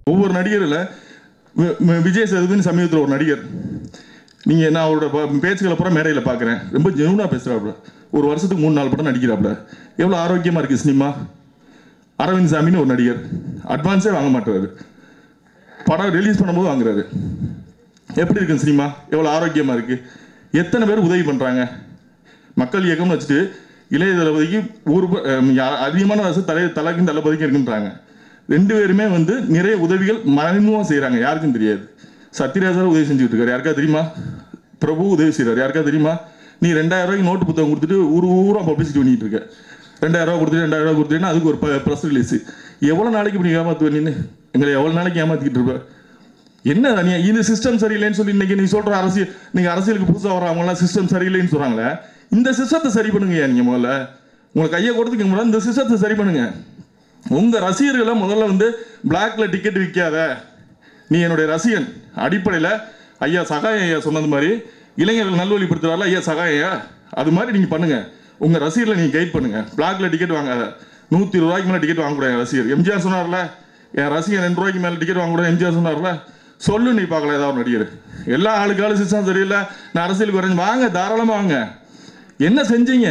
ஒவ்வொரு நடிகரில் விஜய் சேதுபதி சமீபத்தில் ஒரு நடிகர் நீங்கள் நான் அவரோட ப- பேச்சுக்களை பூரா மேடையில் பார்க்குறேன் ரொம்ப ஜெனுவனாக பேசுகிறாப்புல ஒரு வருஷத்துக்கு மூணு நாலு படம் நடிக்கிறாப்புல எவ்வளோ ஆரோக்கியமாக இருக்குது சினிமா அரவிந்த் சாமின்னு ஒரு நடிகர் அட்வான்ஸே வாங்க மாட்டுறாரு படம் ரிலீஸ் பண்ணும்போது வாங்குறாரு எப்படி இருக்கு சினிமா எவ்வளோ ஆரோக்கியமாக இருக்குது எத்தனை பேர் உதவி பண்ணுறாங்க மக்கள் இயக்கம்னு வச்சுட்டு இளைய தளபதிக்கு ஒரு ப- அஹ் யா- அதிகமான அரசு தலை தலைக்கும் தளபதிக்கும் இருக்குன்றாங்க ரெண்டு பேருமே வந்து நிறைய உதவிகள் மறைமுகமாக செய்கிறாங்க யாருக்கும் தெரியாது சத்யராஜா உதவி செஞ்சுட்டு இருக்காரு யாருக்கா தெரியுமா பிரபு உதவி செய்கிறார் யாருக்கா தெரியுமா நீ ரெண்டாயிரம் ரூபாய்க்கு நோட்டு புத்தகம் கொடுத்துட்டு ஊர் ஊரா பப்ளிசிட்டி பண்ணிட்டு இருக்க ரெண்டாயிரம் ரூபா கொடுத்துட்டு ரெண்டாயிரம் ரூபா கொடுத்துட்டேன்னா அதுக்கு ஒரு ப்ரெஸ் ரிலீஸ் எவ்வளோ நாளைக்கு இப்படி ஏமாத்துவ நீ எங்களை எவ்வளோ நாளைக்கு ஏமாத்திக்கிட்டு இருப்ப என்ன நீ இந்த சிஸ்டம் சரியில்லைன்னு சொல்லி இன்னைக்கு நீ சொல்ற அரசியல் நீங்க அரசியலுக்கு புதுசாக வர்றவங்கலாம் சிஸ்டம் சரியில்லைன்னு சொல்றாங்களே இந்த சிஸ்டத்தை சரி பண்ணுங்க நீங்க முதல்ல உங்களுக்கு கையை கொடுத்துக்க முதல்ல இந்த சிஸ்டத்தை சரி பண்ணுங்க உங்க ரசிகர்களை முதல்ல வந்து பிளாக்ல டிக்கெட் விற்காத நீ என்னுடைய ரசிகன் அடிப்படையில் ஐயா சகாயம் ஐயா சொன்னது மாதிரி இளைஞர்கள் நல்வழிப்படுத்துறாருல ஐயா சகாயம் ஐயா அது மாதிரி நீங்கள் பண்ணுங்க உங்கள் ரசிகர்களை நீங்கள் கைட் பண்ணுங்க பிளாக்ல டிக்கெட் வாங்காத நூற்றி இருபது ரூபாய்க்கு மேலே டிக்கெட் வாங்கக்கூடாது என் ரசிகர் எம்ஜிஆர் சொன்னார்ல என் ரசிகர் ரெண்டு ரூபாய்க்கு மேலே டிக்கெட் வாங்கக்கூடாது எம்ஜிஆர் சொன்னார்ல சொல்லு நீ பார்க்கல ஏதாவது ஒரு நடிகர் எல்லா ஆளுக்காலும் சிஸ்டம் சரியில்லை நான் அரசியலுக்கு வரேன் வாங்க தாராளமாக வாங்க என்ன செஞ்சீங்க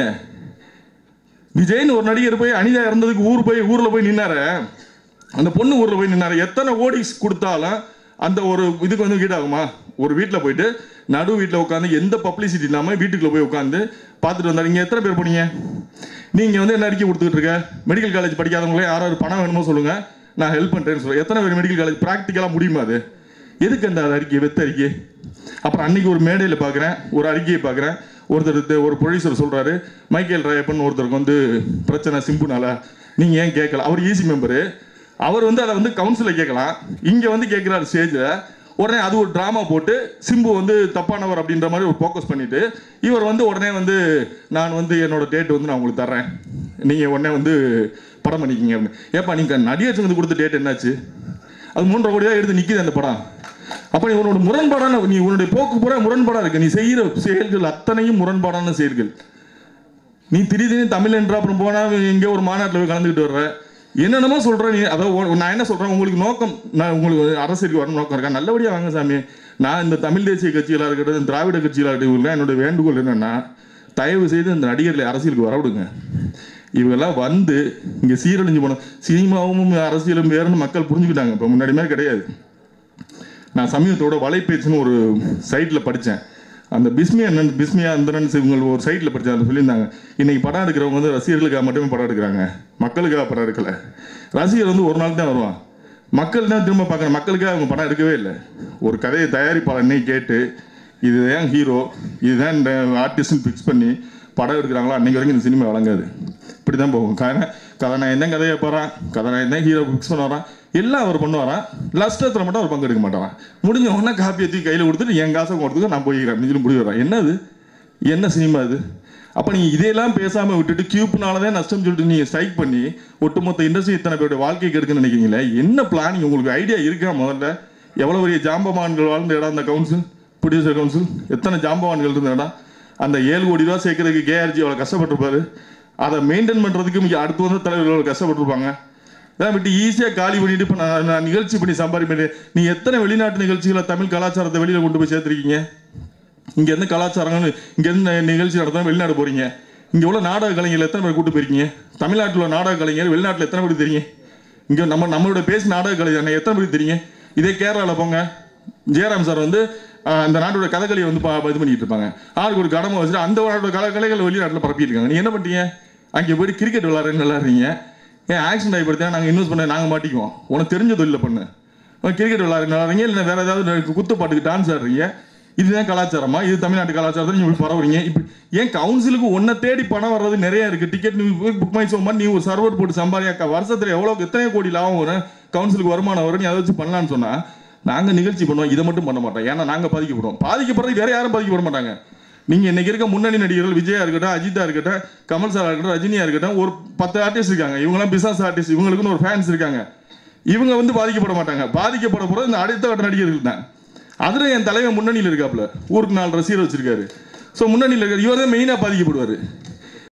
விஜய்னு ஒரு நடிகர் போய் அனிதா இறந்ததுக்கு ஊர் போய் ஊரில் போய் நின்னாரு அந்த பொண்ணு ஊரில் போய் நின்னாரு எத்தனை கோடி கொடுத்தாலும் அந்த ஒரு இதுக்கு வந்து கீடாகுமா ஒரு வீட்டில் போயிட்டு நடு வீட்டில் உட்காந்து எந்த பப்ளிசிட்டி இல்லாமல் வீட்டுக்குள்ள போய் உட்காந்து பார்த்துட்டு வந்தாரு இங்கே எத்தனை பேர் போனீங்க நீங்கள் வந்து என்ன அறிக்கை கொடுத்துட்டு இருக்க மெடிக்கல் காலேஜ் படிக்காதவங்களே யாராவது பணம் வேணுமோ சொல்லுங்க நான் ஹெல்ப் பண்ணுறேன்னு சொல்லுவேன் எத்தனை பேர் மெடிக்கல் காலேஜ் ப்ராக்டிக்கலாக முடியுமா அது எதுக்கு அந்த அறிக்கை வெத்த அறிக்கை அப்புறம் அன்னைக்கு ஒரு மேடையில் பார்க்குறேன் ஒரு அறிக்கையை பார்க்குறேன் ஒருத்தர் த- ஒரு ப்ரொடியூசர் சொல்கிறாரு மைக்கேல் ராயப்பன் ஒருத்தருக்கு வந்து பிரச்சனை சிம்புனால நீங்கள் ஏன் கேட்கல அவர் ஈசி மெம்பரு அவர் வந்து அதை வந்து கவுன்சிலில் கேட்கலாம் இங்கே வந்து கேட்குறாரு ஸ்டேஜில் உடனே அது ஒரு ட்ராமா போட்டு சிம்பு வந்து தப்பானவர் அப்படின்ற மாதிரி ஒரு ஃபோக்கஸ் பண்ணிட்டு இவர் வந்து உடனே வந்து நான் வந்து என்னோட டேட் வந்து நான் உங்களுக்கு தர்றேன் நீங்கள் உடனே வந்து படம் பண்ணிக்கிங்க அப்படின்னு ஏப்பா நீங்கள் நடிகர் சங்கத்துக்கு கொடுத்த டேட் என்னாச்சு அது மூன்றரை கோடி தான் எடுத்து நிற்கிது அந்த படம் அப்போ நீ உன்னோட முரண்பாடான நீ உன்னுடைய போக்கு பூரா முரண்பாடாக இருக்கு நீ செய்கிற செயல்கள் அத்தனையும் முரண்பாடான செயல்கள் நீ திடீர்னு தமிழ் என்ற அப்புறம் போனால் எங்கேயோ ஒரு மாநாட்டில் போய் கலந்துக்கிட்டு வர்ற என்னென்னமோ சொல்கிற நீ அதாவது உ- நான் என்ன சொல்கிறேன் உங்களுக்கு நோக்கம் நான் உங்களுக்கு அரசியலுக்கு வரணும் நோக்கம் இருக்கா நல்லபடியாக வாங்க சாமி நான் இந்த தமிழ் தேசிய கட்சிகளாக இருக்கட்டும் இந்த திராவிட கட்சிகளாக இருக்கட்டும் என்னோட வேண்டுகோள் என்னென்னா தயவு செய்து இந்த நடிகர்களை அரசியலுக்கு வரவிடுங்க இவங்கெல்லாம் வந்து இங்கே சீரழிஞ்சு போன சினிமாவும் அரசியலும் வேறுன்னு மக்கள் புரிஞ்சுக்கிட்டாங்க இப்போ முன்னாடி மாதிரி கிடையாது நான் சமீபத்தோட வலைபேச்சுன்னு ஒரு சைட்டில் படித்தேன் அந்த பிஸ்மி அண்ணன் பிஸ்மியா அந்தரன் இவங்க ஒரு சைட்டில் படித்தேன் அதில் சொல்லியிருந்தாங்க இன்னைக்கு படம் எடுக்கிறவங்க வந்து ரசிகர்களுக்காக மட்டுமே படம் எடுக்கிறாங்க மக்களுக்காக படம் எடுக்கல ரசிகர் வந்து ஒரு நாள் தான் வருவான் மக்கள் தான் திரும்ப பார்க்குறேன் மக்களுக்காக அவங்க படம் எடுக்கவே இல்லை ஒரு கதையை தயாரிப்பாளனே கேட்டு இதுதான் ஹீரோ இதுதான் இந்த ஆர்டிஸ்ட்னு ஃபிக்ஸ் பண்ணி படம் எடுக்கிறாங்களோ அன்னைக்கு வரைக்கும் இந்த சினிமா வழங்காது இப்படி தான் போகும் கதை கதாநாயகன் தான் கதையை போகிறான் கதாநாயகன் தான் ஹீரோ ஃபிக்ஸ் பண்ண வரான் எல்லாம் அவர் பண்ணுவாரான் லாஸ்ட்டத்தில் மட்டும் அவர் பங்கெடுக்க மாட்டாரான் முடிஞ்ச உடனே காப்பியை தூக்கி கையில் கொடுத்துட்டு என் காசை கொடுத்துக்க நான் போய்க்கிறேன் அப்படின்னு சொல்லி முடிவு வரான் என்னது என்ன சினிமா இது அப்போ நீங்கள் இதையெல்லாம் பேசாமல் விட்டுட்டு கியூப்னால தான் நஷ்டம் சொல்லிட்டு நீங்கள் ஸ்ட்ரைக் பண்ணி ஒட்டுமொத்த இண்டஸ்ட்ரி இத்தனை பேருடைய வாழ்க்கை கெடுக்குன்னு நினைக்கிறீங்களே என்ன பிளானிங் உங்களுக்கு ஐடியா இருக்கா முதல்ல எவ்வளோ பெரிய ஜாம்பவான்கள் வாழ்ந்த இடம் அந்த கவுன்சில் ப்ரொடியூசர் கவுன்சில் எத்தனை ஜாம்பவான்கள் இருந்த இடம் அந்த ஏழு கோடி ரூபா சேர்க்கறதுக்கு கேஆர்ஜி அவ்வளோ கஷ்டப்பட்டிருப்பாரு அதை மெயின்டைன் பண்ணுறதுக்கு மிக அடுத்து வந்த தலைவர்கள் எவ்வளோ கஷ்டப்பட்டிருப்பாங்க இதான் விட்டு ஈஸியாக காலி பண்ணிட்டு இப்போ நான் நான் நிகழ்ச்சி பண்ணி சம்பாதிப்பேன் நீ எத்தனை வெளிநாட்டு நிகழ்ச்சிகளை தமிழ் கலாச்சாரத்தை வெளியில் கொண்டு போய் சேர்த்துருக்கீங்க இங்க இருந்து கலாச்சாரங்கள் இங்க இருந்து நிகழ்ச்சி நடத்தணும் வெளிநாடு போறீங்க இங்க உள்ள நாடக கலைஞர்கள் எத்தனை பேர் கூட்டு போயிருக்கீங்க தமிழ்நாட்டில் உள்ள நாடக கலைஞர் வெளிநாட்டில் எத்தனை பேர் தெரியும் இங்க நம்ம நம்மளோட பேசி நாடக கலைஞர் எத்தனை பேர் தெரியும் இதே கேரளாவில் போங்க ஜெயராம் சார் வந்து ஆஹ், அந்த நாட்டோட கதகளியை வந்து பா- இது பண்ணிட்டு இருப்பாங்க ஆளுக்கு ஒரு கடமை வச்சுட்டு அந்த நாட்டோட கலை கலைகள் வெளிநாட்டில் பரப்பிட்டு இருக்காங்க நீ என்ன பண்றீங்க அங்கே போயிட்டு கிரிக்கெட் விளாட்றேன்னு விளாட்றீங்க ஏன் ஆக்சிடென்ட் ஆகிப்படுத்தா நாங்கள் இன்வெஸ்ட் பண்ண நாங்கள் மாட்டிக்குவோம் உனக்கு தெரிஞ்ச தொழில பண்ணு கிரிக்கெட் விளாட்றீங்க விளாட்றீங்க இல்லை வேற ஏதாவது குத்து பாட்டுக்கு டான்ஸ் ஆடுறீங்க இதுதான் கலாச்சாரமா இது தமிழ்நாட்டு கலாச்சாரத்தை நீங்க இப்படி பரவுறீங்க இப்படி ஏன் கவுன்சிலுக்கு ஒன்றை தேடி பணம் வர்றது நிறைய இருக்கு டிக்கெட் நீ போய் புக் மை ஷோ மாதிரி நீ ஒரு சர்வர் போட்டு சம்பாதிக்க வருஷத்துல எவ்வளோ எத்தனை கோடி லாபம் வரும் கவுன்சிலுக்கு வருமானம் வரும் நீ அதை வச்சு பண்ணலான்னு சொன்னா நாங்க நிகழ்ச்சி பண்ணுவோம் இதை மட்டும் பண்ண மாட்டோம் ஏன்னா நாங்க பாதிக்கப்படுவோம் பாதிக்கப்படுறது வேற யாரும் பாதிக்கப்பட மாட்டாங்க நீங்க இன்னைக்கு இருக்க முன்னணி நடிகர்கள் விஜயா இருக்கட்டும் அஜித்தா இருக்கட்டும் கமல் சாரா இருக்கட்டும் ரஜினியா இருக்கட்டும் ஒரு பத்து ஆர்டிஸ்ட் இருக்காங்க இவங்கெல்லாம் பிசினஸ் ஆர்டிஸ்ட் இவங்களுக்குன்னு ஒரு ஃபேன்ஸ் இருக்காங்க இவங்க வந்து பாதிக்கப்பட மாட்டாங்க பாதிக்கப்பட போறது இந்த அடுத்த கட்ட நடிகர்கள் தான் அதுல என் தலைவன் முன்னணியில் இருக்காப்புல ஊருக்கு நாலு ரசிகர் வச்சிருக்காரு ஸோ முன்னணியில் இருக்காரு இவர் தான் மெயினாக பாதிக்கப்படுவார்